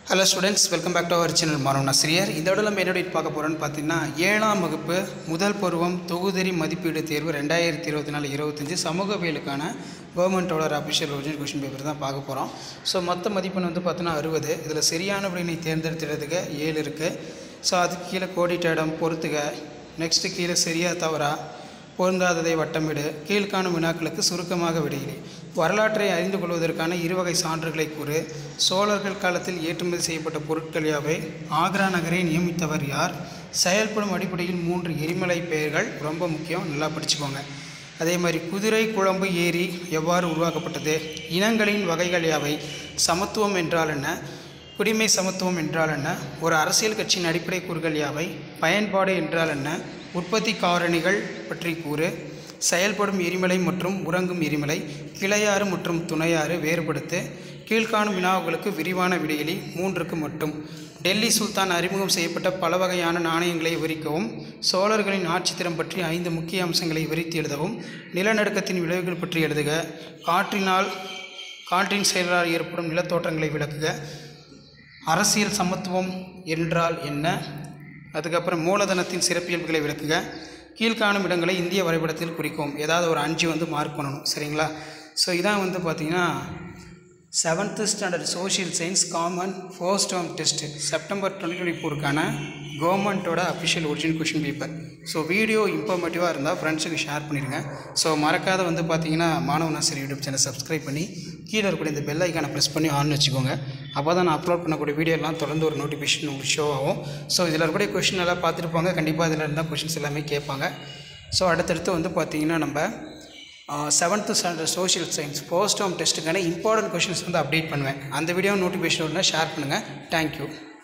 hello students welcome back to our channel மாணவன் ஆசிரியர் இந்த விட நம்ம என்னோட பார்க்க போகிறோன்னு பார்த்தீங்கன்னா ஏழாம் வகுப்பு முதல் பருவம் தொகுதிரி மதிப்பீடு தேர்வு ரெண்டாயிரத்தி இருபத்தி நாலு இருபத்தஞ்சி சமூகவியலுக்கான கவர்மெண்ட்டோட அஃபிஷியல் ஒரிஜினல் கொஷின் பேப்பர் தான் பார்க்க போகிறோம் ஸோ மொத்த மதிப்பெண் வந்து பார்த்தோன்னா அறுபது இதில் சரியான விடையினை தேர்ந்தெடுத்துறதுக்கு ஏழு இருக்குது ஸோ அதுக்கு கீழே கோடிட்ட இடம் பொறுத்துக நெக்ஸ்ட்டு கீழே சரியா தவறா பொருந்தாததை வட்டமிடு கீழ்காணும் வினாக்களுக்கு சுருக்கமாக விடையிலே வரலாற்றை அறிந்து கொள்வதற்கான இருவகை சான்றுகளை கூறு சோழர்கள் காலத்தில் ஏற்றுமதி செய்யப்பட்ட பொருட்கள் யாவை ஆக்ரா நகரை நியமித்தவர் யார் செயல்படும் அடிப்படையில் மூன்று எரிமலை பெயர்கள் ரொம்ப முக்கியம் நல்லா படிச்சுக்கோங்க அதே மாதிரி குதிரை குழம்பு ஏரி எவ்வாறு உருவாக்கப்பட்டது இனங்களின் வகைகள் யாவை சமத்துவம் என்றால் என்ன குடிமை சமத்துவம் என்றால் என்ன ஒரு அரசியல் கட்சியின் அடிப்படை கூறுகள் யாவை பயன்பாடு என்றால் என்ன உற்பத்தி காரணிகள் பற்றி கூறு செயல்படும் எரிமலை மற்றும் உறங்கும் எரிமலை கிளையாறு மற்றும் துணையாறு வேறுபடுத்து கீழ்காணும் வினாவுகளுக்கு விரிவான விடையிலி மூன்றுக்கு மட்டும் டெல்லி சுல்தான் அறிமுகம் செய்யப்பட்ட பல வகையான நாணயங்களை விவரிக்கவும் சோழர்களின் ஆட்சித்திறம் பற்றி ஐந்து முக்கிய அம்சங்களை விவரித்து எழுதவும் நிலநடுக்கத்தின் விளைவுகள் பற்றி எழுதுக காற்றினால் காற்றின் செயலால் ஏற்படும் நிலத்தோற்றங்களை விளக்குக அரசியல் சமத்துவம் என்றால் என்ன அதுக்கப்புறம் மூலதனத்தின் சிறப்பியல்புகளை விளக்குக கீழ்காணும் இடங்களை இந்திய வரைபடத்தில் குறிக்கும் ஏதாவது ஒரு அஞ்சு வந்து மார்க் பண்ணணும் சரிங்களா ஸோ இதான் வந்து பார்த்திங்கன்னா seventh standard social science common first term test September twenty twenty ஃபோருக்கான கவர்மெண்ட்டோட official original question paper so video இன்ஃபர்மேட்டிவாக இருந்தால் ஃப்ரெண்ட்ஸுக்கு ஷேர் பண்ணிடுங்க ஸோ மறக்காத வந்து பார்த்தீங்கன்னா மாணவன் ஆசிரியர் யூடியூப் சேனல் சப்ஸ்கிரைப் பண்ணி கீழே இருக்கக்கூடிய இந்த பெல் ஐக்கானை ப்ரெஸ் பண்ணி ஆன் வச்சுக்கோங்க அப்போ தான் நான் அப்லோட் பண்ணக்கூடிய வீடியோலாம் தொடர்ந்து ஒரு நோட்டிஃபிகேஷன் உங்களுக்கு ஷோ ஆகும் ஸோ இதில் இருக்கக்கூடிய கொஷின் எல்லாம் பார்த்துருப்பாங்க கண்டிப்பாக இதில் இருந்தால் கொஷின்ஸ் எல்லாமே கேட்பாங்க ஸோ அடுத்தடுத்து வந்து பார்த்திங்கன்னா நம்ம seventh standard social science first term டெஸ்ட்டுக்கான இம்பார்ட்டன்ட் கொஷின்ஸ் வந்து அப்டேட் பண்ணுவேன் அந்த வீடியோ நோட்டிஃபிகேஷன் ஷேர் பண்ணுங்கள் தேங்க்யூ